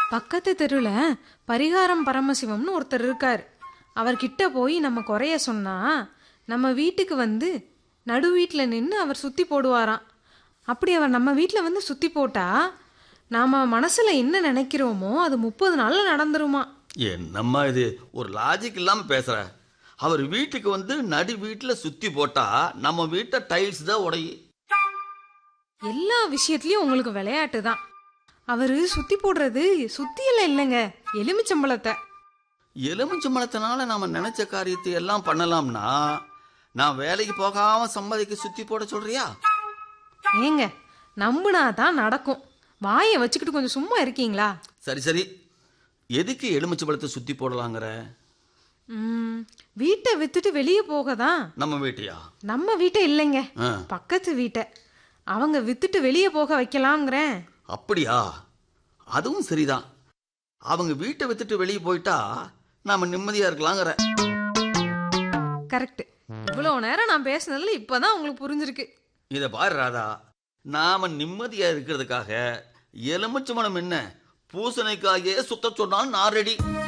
பக்கத்து தெருவில் பரிகாரம் பரமசிவம்னு ஒருத்தர் இருக்கார் அவர்கிட்ட போய் நம்ம குறைய சொன்னா நம்ம வீட்டுக்கு வந்து நடு வீட்டில் நின்று அவர் சுத்தி போடுவாராம் அப்படி அவர் நம்ம வீட்டில் வந்து சுத்தி போட்டா நாம மனசுல என்ன நினைக்கிறோமோ அது முப்பது நாள்ல நடந்துருமா என்னம்மா இது ஒரு லாஜிக் இல்லாம பேசுற அவர் வீட்டுக்கு வந்து நடு வீட்டில் சுத்தி போட்டா நம்ம வீட்டை டைல்ஸ் தான் உடையும் எல்லா விஷயத்துலயும் உங்களுக்கு விளையாட்டு தான் அவரு சுத்தி போடுறது சுத்தியில இல்லைங்க எலுமிச்சம்பழத்தை எலுமிச்சம்பழத்தினால நாம நினைச்ச காரியத்தை எல்லாம் பண்ணலாம்னா நான் வேலைக்கு போகாம சம்மதிக்கு சுத்தி போட சொல்றியா ஏங்க நம்புனா தான் நடக்கும் வாயை வச்சுக்கிட்டு கொஞ்சம் சும்மா இருக்கீங்களா சரி சரி எதுக்கு எலுமிச்சம்பழத்தை சுத்தி போடலாங்கிற ம், வீட்டை வித்துட்டு வெளியே போக தான் நம்ம வீட்டையா நம்ம வீட்டை இல்லைங்க ஆ, பக்கத்து வீட்டை அவங்க வித்துட்டு வெளியே போக வைக்கலாங்கிறேன் அப்படியா அதுவும் சரிதான் அவங்க வீட்டை வித்துட்டு வெளியே போயிட்டா நாம நிம்மதியா இருக்கலாங்கிற கரெக்ட் இவ்வளோ நேரம் நான் பேசுனதுல இப்பதான் உங்களுக்கு புரிஞ்சிருக்கு இதை பாரு ராதா நாம நிம்மதியா இருக்கிறதுக்காக எலுமிச்சம்பழம் என்ன பூசணிக்காயே சுத்த சொன்னாலும் நான் ரெடி